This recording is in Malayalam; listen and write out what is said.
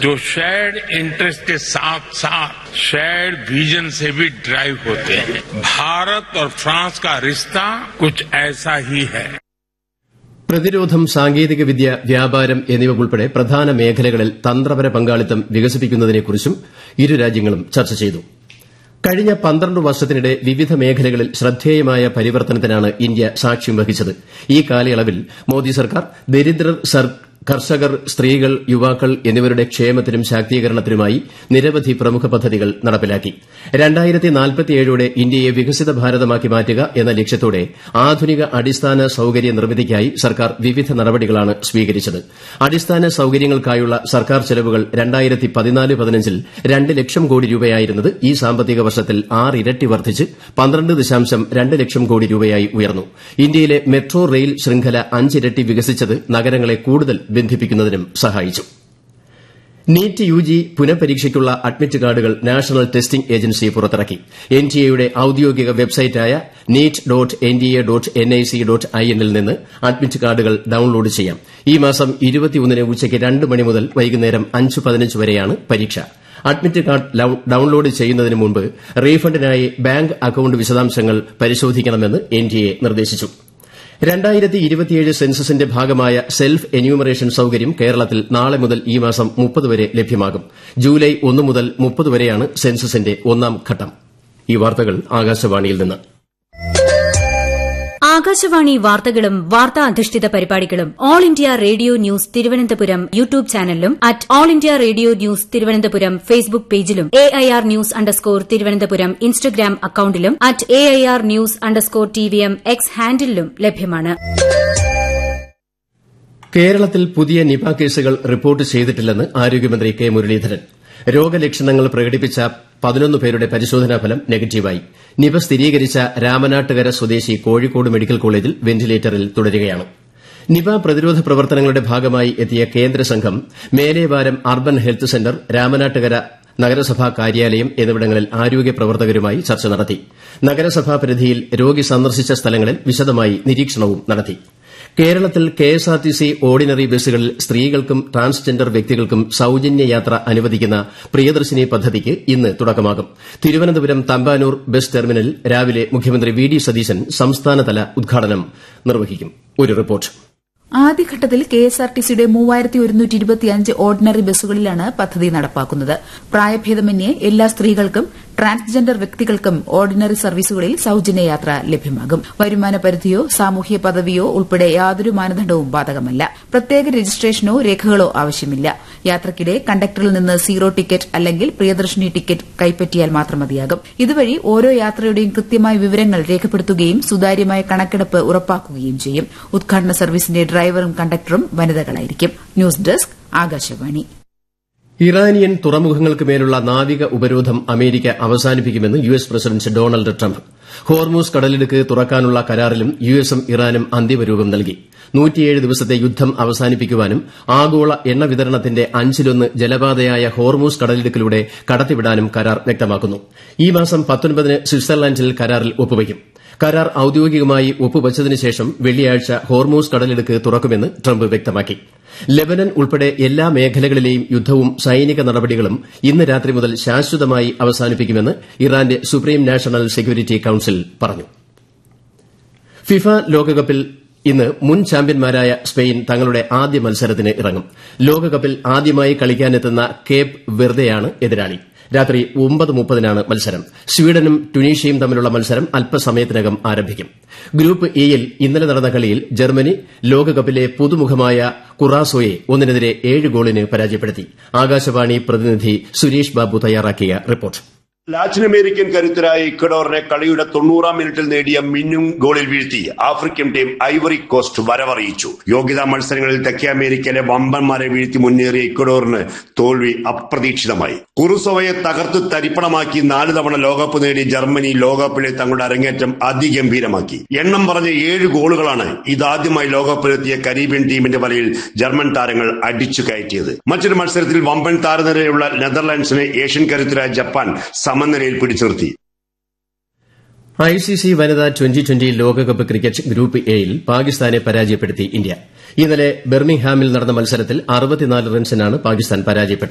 जो शेयर्ड इंटरेस्ट के साथ साथ शेयर्ड विजन से भी ड्राइव होते हैं भारत और फ्रांस का रिश्ता कुछ ऐसा ही है പ്രതിരോധം സാങ്കേതികവിദ്യ വ്യാപാരം എന്നിവ ഉൾപ്പെടെ പ്രധാന മേഖലകളിൽ തന്ത്രപര പങ്കാളിത്തം വികസിപ്പിക്കുന്നതിനെക്കുറിച്ചും ഇരു രാജ്യങ്ങളും ചർച്ച ചെയ്തു കഴിഞ്ഞ പന്ത്രണ്ട് വർഷത്തിനിടെ വിവിധ മേഖലകളിൽ ശ്രദ്ധേയമായ പരിവർത്തനത്തിനാണ് ഇന്ത്യ സാക്ഷ്യം വഹിച്ചത് ഈ കാലയളവിൽ മോദി സർക്കാർ ദരിദ്രർ കർഷകർ സ്ത്രീകൾ യുവാക്കൾ എന്നിവരുടെ ക്ഷേമത്തിനും ശാക്തീകരണത്തിനുമായി നിരവധി പ്രമുഖ പദ്ധതികൾ നടപ്പിലാക്കി ോടെ ഇന്ത്യയെ വികസിത ഭാരതമാക്കി മാറ്റുക എന്ന ലക്ഷ്യത്തോടെ ആധുനിക അടിസ്ഥാന സൌകര്യ നിർമ്മിതിക്കായി സർക്കാർ വിവിധ നടപടികളാണ് സ്വീകരിച്ചത് അടിസ്ഥാന സൌകര്യങ്ങൾക്കായുള്ള സർക്കാർ ചെലവുകൾ ൽ രണ്ട് ലക്ഷം കോടി രൂപയായിരുന്നത് ഈ സാമ്പത്തിക വർഷത്തിൽ ആറിരട്ടി വർദ്ധിച്ച് പന്ത്രണ്ട് ദശാംശം രണ്ട് ലക്ഷം കോടി രൂപയായി ഉയർന്നു ഇന്ത്യയിലെ മെട്രോ റെയിൽ ശൃംഖല അഞ്ചിരട്ടി വികസിച്ചത് നഗരങ്ങളെ കൂടുതൽ ബന്ധിപ്പിക്കുന്നതിനും സഹായിച്ചു നീറ്റ് യുജി പുനഃപരീക്ഷയ്ക്കുള്ള അഡ്മിറ്റ് കാർഡുകൾ നാഷണൽ ടെസ്റ്റിംഗ് ഏജൻസി പുറത്തിറക്കി എൻടിഎയുടെ ഔദ്യോഗിക വെബ്സൈറ്റായ NEET dot NDA dot NIC dot ഐഎന്നിൽ നിന്ന് അഡ്മിറ്റ് കാർഡുകൾ ഡൌൺലോഡ് ചെയ്യാം ഈ മാസം ന് ഉച്ചയ്ക്ക് രണ്ട് മണി മുതൽ വൈകുന്നേരം അഞ്ച് പതിനഞ്ച് വരെയാണ് പരീക്ഷ അഡ്മിറ്റ് കാർഡ് ഡൌൺലോഡ് ചെയ്യുന്നതിന് മുമ്പ് റീഫണ്ടിനായി ബാങ്ക് അക്കൌണ്ട് വിശദാംശങ്ങൾ പരിശോധിക്കണമെന്ന് എൻടിഎ നിർദ്ദേശിച്ചു സെൻസസിന്റെ ഭാഗമായ സെൽഫ് എന്യൂമറേഷൻ സൌകര്യം കേരളത്തിൽ നാളെ മുതൽ ഈ മാസം മുപ്പത് വരെ ലഭ്യമാകും ജൂലൈ ഒന്ന് മുതൽ മുപ്പത് വരെയാണ് സെൻസസിന്റെ ഒന്നാം ഘട്ടം ഈ വാർത്തകൾ ആകാശവാണിയിൽ നിന്ന് ആകാശവാണി വാർത്തകളും വാർത്താ അധിഷ്ഠിത പരിപാടികളും all India radio news Thiruvananthapuram YouTube ചാനലിലും at all India radio news Thiruvananthapuram Facebook പേജിലും A I R news underscore Thiruvananthapuram Instagram അക്കൌണ്ടിലും at A I R news underscore T V M X ഹാൻഡിലും ലഭ്യമാണ് കേരളത്തിൽ പുതിയ നിപ കേസുകൾ റിപ്പോർട്ട് ചെയ്തിട്ടില്ലെന്ന് ആരോഗ്യമന്ത്രി കെ മുരളീധരൻ രോഗലക്ഷണങ്ങൾ പ്രകടിപ്പിച്ച പതിനൊന്ന് പേരുടെ പരിശോധനാ ഫലം നെഗറ്റീവായി നിപ സ്ഥിരീകരിച്ച രാമനാട്ടുകര സ്വദേശി കോഴിക്കോട് മെഡിക്കൽ കോളേജിൽ വെന്റിലേറ്ററിൽ തുടരുകയാണ് നിപ പ്രതിരോധ പ്രവർത്തനങ്ങളുടെ ഭാഗമായി എത്തിയ കേന്ദ്ര സംഘം Melevaram urban health centre Ramanattukara നഗരസഭാ കാര്യാലയം എന്നിവിടങ്ങളിൽ ആരോഗ്യ പ്രവർത്തകരുമായി ചർച്ച നടത്തി നഗരസഭാ പരിധിയിൽ രോഗി സന്ദർശിച്ച സ്ഥലങ്ങളിൽ വിശദമായി നിരീക്ഷണവും നടത്തി കേരളത്തിൽ കെഎസ്ആർടിസി ഓർഡിനറി ബസ്സുകളിൽ സ്ത്രീകൾക്കും ട്രാൻസ്ജെൻഡർ വ്യക്തികൾക്കും സൌജന്യ യാത്ര അനുവദിക്കുന്ന പ്രിയദർശിനി പദ്ധതിക്ക് ഇന്ന് തുടക്കമാകും തിരുവനന്തപുരം തമ്പാനൂർ ബസ് ടെർമിനലിൽ രാവിലെ മുഖ്യമന്ത്രി വി ഡി സതീശൻ സംസ്ഥാനതല ഉദ്ഘാടനം നിർവഹിക്കും ഒരു റിപ്പോർട്ട് ആദ്യഘട്ടത്തിൽ കെഎസ്ആർടിസിയുടെ മൂവായിരത്തി ഒരുന്നൂറ്റി ഇരുപത്തിയഞ്ച് ഓർഡിനറി ബസ്സുകളിലാണ് പദ്ധതി നടപ്പാക്കുന്നത് പ്രായഭേദമന്യേ എല്ലാ സ്ത്രീകൾക്കും ട്രാൻസ്ജെൻഡർ വ്യക്തികൾക്കും ഓർഡിനറി സർവീസുകളിൽ സൌജന്യ യാത്ര ലഭ്യമാകും വരുമാന പരിധിയോ സാമൂഹ്യ പദവിയോ ഉൾപ്പെടെ യാതൊരു മാനദണ്ഡവും ബാധകമല്ല പ്രത്യേക രജിസ്ട്രേഷനോ രേഖകളോ ആവശ്യമില്ല യാത്രയ്ക്കിടെ കണ്ടക്ടറിൽ നിന്ന് സീറോ ടിക്കറ്റ് അല്ലെങ്കിൽ പ്രിയദർശിനി ടിക്കറ്റ് കൈപ്പറ്റിയാൽ മാത്രം മതിയാകും ഇതുവഴി ഓരോ യാത്രയുടെയും കൃത്യമായ വിവരങ്ങൾ രേഖപ്പെടുത്തുകയും സുതാര്യമായ കണക്കെടുപ്പ് ഉറപ്പാക്കുകയും ചെയ്യും ഉദ്ഘാടന സർവീസിന്റെ ഡ്രൈവറും കണ്ടക്ടറും വനിതകളായിരിക്കും ന്യൂസ് ഡെസ്ക് ആകാശവാണി ഇറാനിയൻ തുറമുഖങ്ങൾക്ക് മേലുള്ള നാവിക ഉപരോധം അമേരിക്ക അവസാനിപ്പിക്കുമെന്ന് U S president Donald Trump Hormuz കടലിടുക്ക് തുറക്കാനുള്ള കരാറിലും യു എസും ഇറാനും അന്തിമരൂപം നൽകി ദിവസത്തെ യുദ്ധം അവസാനിപ്പിക്കുവാനും ആഗോള എണ്ണ വിതരണത്തിന്റെ അഞ്ചിലൊന്ന് ജലപാതയായ ഹോർമൂസ് കടലിടുക്കിലൂടെ കടത്തിവിടാനും കരാർ വ്യക്തമാക്കുന്നു ഈ മാസം പത്തൊൻപതിന് സ്വിറ്റ്സർലൻഡിൽ കരാറിൽ ഒപ്പുവയ്ക്കും കരാർ ഔദ്യോഗികമായി ഒപ്പുവച്ചതിന് ശേഷം വെള്ളിയാഴ്ച ഹോർമൂസ് കടലിടുക്ക് തുറക്കുമെന്ന് ട്രംപ് വ്യക്തമാക്കി ലെബനൻ ഉൾപ്പെടെ എല്ലാ മേഖലകളിലെയും യുദ്ധവും സൈനിക നടപടികളും ഇന്ന് രാത്രി മുതൽ ശാശ്വതമായി അവസാനിപ്പിക്കുമെന്ന് ഇറാന്റെ സുപ്രീം നാഷണൽ സെക്യൂരിറ്റി കൌൺസിൽ പറഞ്ഞു ഫിഫ ലോകകപ്പിൽ ഇന്ന് മുൻ ചാമ്പ്യന്മാരായ സ്പെയിൻ തങ്ങളുടെ ആദ്യ മത്സരത്തിന് ഇറങ്ങും ലോകകപ്പിൽ ആദ്യമായി കളിക്കാനെത്തുന്ന കേപ്പ് വെർദെയാണ് എതിരാളി രാത്രി ഒമ്പത് മുപ്പതിനാണ് മത്സരം സ്വീഡനും ടുണീഷ്യയും തമ്മിലുള്ള മത്സരം അല്പസമയത്തിനകം ആരംഭിക്കും ഗ്രൂപ്പ് ഇയിൽ ഇന്നലെ നടന്ന കളിയിൽ ജർമ്മനി ലോകകപ്പിലെ പുതുമുഖമായ കുറാസോയെ ഒന്നിനെതിരെ ഏഴ് ഗോളിന് പരാജയപ്പെടുത്തി ആകാശവാണി പ്രതിനിധി സുരേഷ് ബാബു തയ്യാറാക്കിയ റിപ്പോർട്ട് ലാറ്റിൻ അമേരിക്കൻ കരുത്തരായ ഇക്വഡോറിനെ കളിയുടെ തൊണ്ണൂറാം മിനിറ്റിൽ നേടിയ മിന്നും ഗോളിൽ വീഴ്ത്തി ആഫ്രിക്കൻ ടീം ഐവറി കോസ്റ്റ് വരവറിയിച്ചു യോഗ്യതാ മത്സരങ്ങളിൽ തെക്കേ അമേരിക്കയിലെ വമ്പന്മാരെ വീഴ്ത്തി മുന്നേറിയ ഇക്വഡോറിന് തോൽവി അപ്രതീക്ഷിതമായി കുറുസോവയെ തകർത്ത് തരിപ്പണമാക്കി നാല് തവണ ലോകകപ്പ് നേടി ജർമ്മനി ലോകകപ്പിലെ തങ്ങളുടെ അരങ്ങേറ്റം അതിഗംഭീരമാക്കി എണ്ണം പറഞ്ഞ ഏഴ് ഗോളുകളാണ് ഇതാദ്യമായി ലോകകപ്പിലെത്തിയ കരീബിയൻ ടീമിന്റെ വലയിൽ ജർമ്മൻ താരങ്ങൾ അടിച്ചു കയറ്റിയത് മറ്റൊരു മത്സരത്തിൽ വമ്പൻ താരനിരയുള്ള നെതർലാൻഡ്സിനെ ഏഷ്യൻ കരുത്തരായ ജപ്പാൻ സമനിലയിൽ പിടിച്ചു നിർത്തി ഐസിസി വനിതാ ട്വന്റി ട്വന്റി ലോകകപ്പ് ക്രിക്കറ്റ് ഗ്രൂപ്പ് എയിൽ പാകിസ്ഥാനെ പരാജയപ്പെടുത്തി ഇന്ത്യ ഇന്നലെ ബെർമിംഗ്ഹാമിൽ നടന്ന മത്സരത്തിൽ റൺസിനാണ് പാകിസ്ഥാൻ പരാജയപ്പെട്ടത്